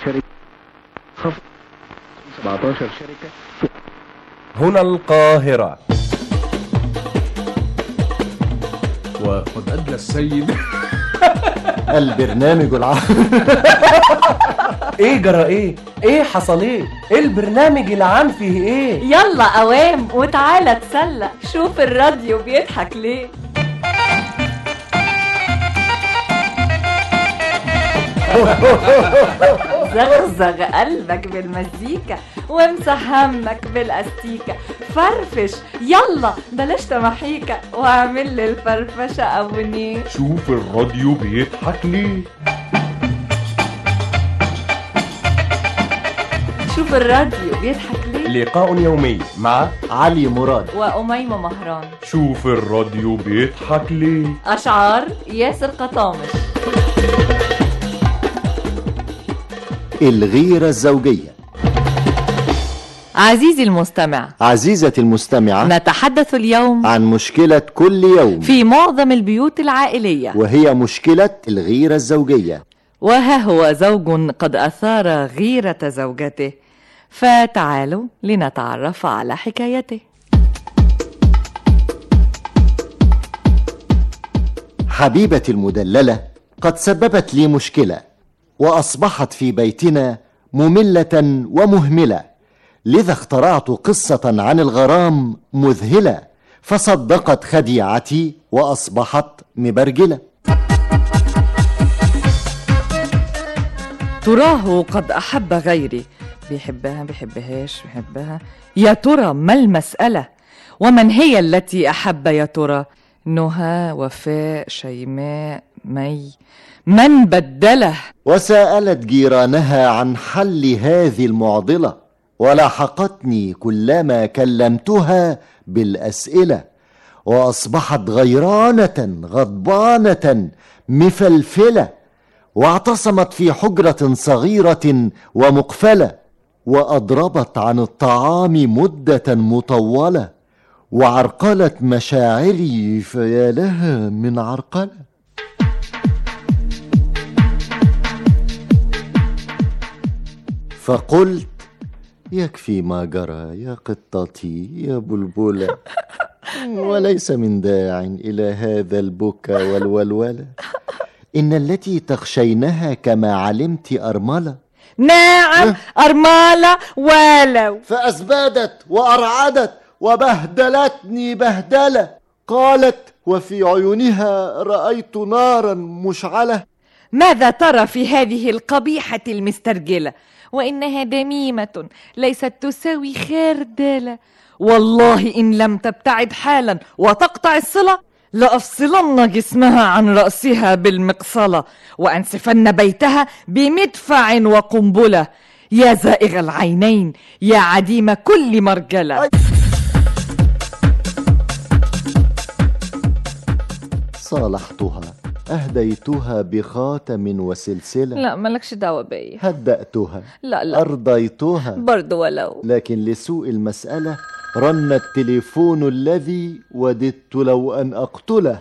شركة خفض 17 شركة هنا القاهرة وقد أدلى السيد البرنامج العام ايه جرى ايه ايه حصل ايه ايه البرنامج العام فيه ايه يلا قوام وتعالى تسلى شوف الراديو بيضحك ليه زغزغ قلبك بالمزيكا وامسح همك بالاستيكة فرفش يلا بلاش تمحيكة واعمل لي الفرفشة ابونيه شوف الراديو بيضحك ليه شوف الراديو بيضحك ليه لقاء يومي مع علي مراد وأميمة مهران شوف الراديو بيضحك ليه أشعار ياسر قطامش الغيرة الزوجية عزيزي المستمع عزيزتي المستمعة نتحدث اليوم عن مشكلة كل يوم في معظم البيوت العائلية وهي مشكلة الغيرة الزوجية وها هو زوج قد أثار غيرة زوجته فتعالوا لنتعرف على حكايته حبيبتي المدللة قد سببت لي مشكلة وأصبحت في بيتنا مملة ومهملة لذا اخترعت قصة عن الغرام مذهلة فصدقت خديعتي وأصبحت مبرجلة تراه قد أحب غيري بيحبها بيحبهاش بيحبها يا ترى ما المسألة ومن هي التي أحب يا ترى نهى وفاء شيماء مي من بدله وسألت جيرانها عن حل هذه المعضلة ولاحقتني كلما كلمتها بالأسئلة وأصبحت غيرانة غضبانة مفلفلة واعتصمت في حجرة صغيرة ومقفلة وأضربت عن الطعام مدة مطولة وعرقلت مشاعري فيا لها من عرقله فقلت يكفي ما جرى يا قطتي يا بلبلة وليس من داع إلى هذا البكا والولولة إن التي تخشينها كما علمت أرملة نعم أرملة ولو فأزبادت وأرعدت وبهدلتني بهدلة قالت وفي عيونها رأيت نارا مشعلة ماذا ترى في هذه القبيحة المسترجلة وإنها دميمة ليست تساوي خردلة والله إن لم تبتعد حالا وتقطع الصلة لأفصلن جسمها عن رأسها بالمقصلة وأنسفن بيتها بمدفع وقنبلة يا زائغ العينين يا عديم كل مرجلة صالحتها أهديتها بخاتم وسلسلة لا مالكش دعوة بيا هدأتها لا لا أرضيتها برضو ولو لكن لسوء المسألة رن التليفون الذي وددت لو أن أقتله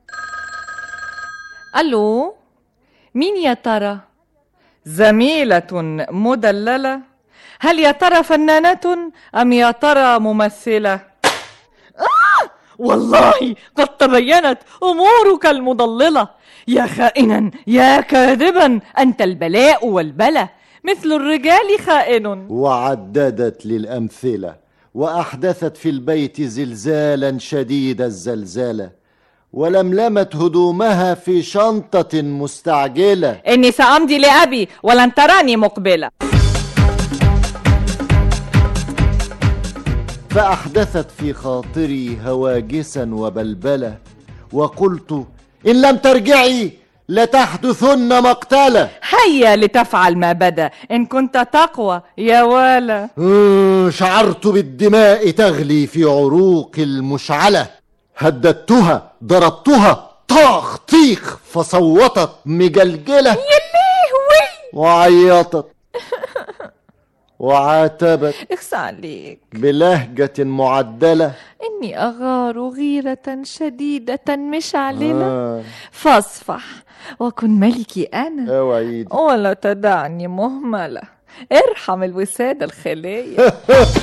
ألو مين يا ترى زميلة مدللة هل يا ترى فنانة أم يا ترى ممثلة آه! والله قد تبينت أمورك المضللة يا خائنا يا كاذبا أنت البلاء والبلى مثل الرجال خائن وعددت للأمثلة وأحدثت في البيت زلزالا شديد الزلزلة ولملمت هدومها في شنطة مستعجلة إني سأمضي لأبي ولن تراني مقبلة فأحدثت في خاطري هواجسا وبلبلة وقلت إن لم ترجعي لتحدثن مقتلة هيا لتفعل ما بدا إن كنت تقوى يا ولا آه، شعرت بالدماء تغلي في عروق المشعلة هددتها ضربتها طاخ طيخ فصوتت مجلجلة يلهوي وعيطت وعاتبك اخس عليك بلهجة معدلة إني أغار غيرة شديدة مشعللة آه. فاصفح وكن ملكي أنا اوعي ولا تدعني مهملة ارحم الوسادة الخالية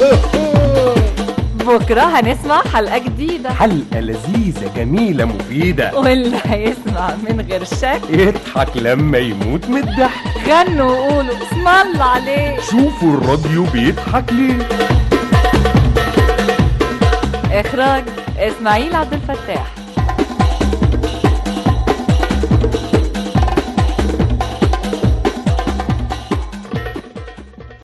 بكرة هنسمع حلقة جديدة حلقة لذيذة جميلة مفيدة واللي هيسمع من غير شك يضحك لما يموت من الضحك غنوا وقولوا اسم الله عليك شوفوا الراديو بيضحك ليه إخراج إسماعيل عبد الفتاح